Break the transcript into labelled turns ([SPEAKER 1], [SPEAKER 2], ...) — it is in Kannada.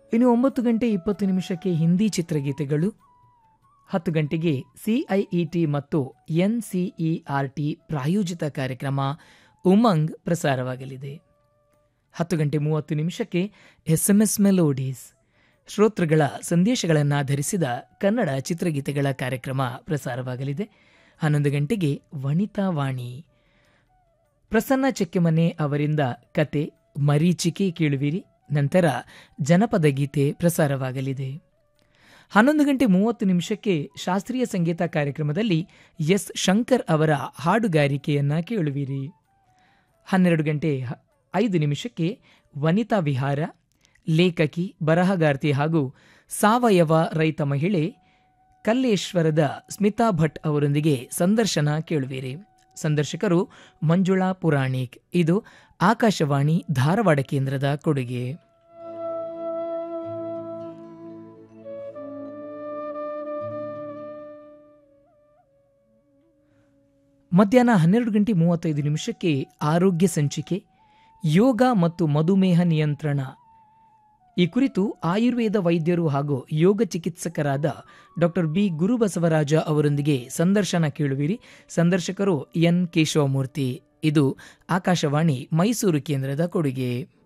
[SPEAKER 1] ಇನ್ನು ಒಂಬತ್ತು ಗಂಟೆ ಇಪ್ಪತ್ತು ನಿಮಿಷಕ್ಕೆ ಹಿಂದಿ ಚಿತ್ರಗೀತೆಗಳು ಹತ್ತು ಗಂಟೆಗೆ ಸಿಐಇಟಿ ಮತ್ತು ಎನ್ಸಿಇಆರ್ಟಿ ಪ್ರಾಯೋಜಿತ ಕಾರ್ಯಕ್ರಮ ಉಮಂಗ್ ಪ್ರಸಾರವಾಗಲಿದೆ ಹತ್ತು ಗಂಟೆ ಮೂವತ್ತು ನಿಮಿಷಕ್ಕೆ ಎಸ್ಎಂಎಸ್ ಮೆಲೋಡೀಸ್ ಶ್ರೋತೃಗಳ ಸಂದೇಶಗಳನ್ನಾಧರಿಸಿದ ಕನ್ನಡ ಚಿತ್ರಗೀತೆಗಳ ಕಾರ್ಯಕ್ರಮ ಪ್ರಸಾರವಾಗಲಿದೆ ಹನ್ನೊಂದು ಗಂಟೆಗೆ ವನಿತಾ ವಾಣಿ ಪ್ರಸನ್ನ ಚೆಕ್ಕೆಮನೆ ಅವರಿಂದ ಕತೆ ಮರೀಚಿಕೆ ಕೇಳುವಿರಿ ನಂತರ ಜನಪದ ಗೀತೆ ಪ್ರಸಾರವಾಗಲಿದೆ ಹನ್ನೊಂದು ಗಂಟೆ ಮೂವತ್ತು ನಿಮಿಷಕ್ಕೆ ಶಾಸ್ತ್ರೀಯ ಸಂಗೀತ ಕಾರ್ಯಕ್ರಮದಲ್ಲಿ ಎಸ್ ಶಂಕರ್ ಅವರ ಹಾಡುಗಾರಿಕೆಯನ್ನ ಕೇಳುವಿರಿ ಹನ್ನೆರಡು ಗಂಟೆ ಹ- ಐದು ನಿಮಿಷಕ್ಕೆ ವನಿತಾ ವಿಹಾರ ಲೇಖಕಿ ಬರಹಗಾರ್ತಿ ಹಾಗೂ ಸಾವಯವ ರೈತ ಮಹಿಳೆ ಕಲ್ಲೇಶ್ವರದ ಸ್ಮಿತಾ ಭಟ್ ಅವರೊಂದಿಗೆ ಸಂದರ್ಶನ ಕೇಳುವಿರಿ ಸಂದರ್ಶಕರು ಮಂಜುಳಾ ಪುರಾಣಿಕ್ ಇದು ಆಕಾಶವಾಣಿ ಧಾರವಾಡ ಕೇಂದ್ರದ ಕೊಡುಗೆ ಮಧ್ಯಾಹ್ನ ಹನ್ನೆರಡು ಗಂಟೆ ಮೂವತ್ತೈದು ನಿಮಿಷಕ್ಕೆ ಆರೋಗ್ಯ ಸಂಚಿಕೆ ಯೋಗ ಮತ್ತು ಮಧುಮೇಹ ನಿಯಂತ್ರಣ ಈ ಕುರಿತು ಆಯುರ್ವೇದ ವೈದ್ಯರು ಹಾಗೂ ಯೋಗ ಚಿಕಿತ್ಸಕರಾದ ಡಾಕ್ಟರ್ ಬಿ ಗುರುಬಸವರಾಜ ಅವರೊಂದಿಗೆ ಸಂದರ್ಶನ ಕೇಳುವಿರಿ ಸಂದರ್ಶಕರು ಎನ್ ಕೇಶವಮೂರ್ತಿ ಇದು ಆಕಾಶವಾಣಿ ಮೈಸೂರು ಕೇಂದ್ರದ ಕೊಡುಗೆ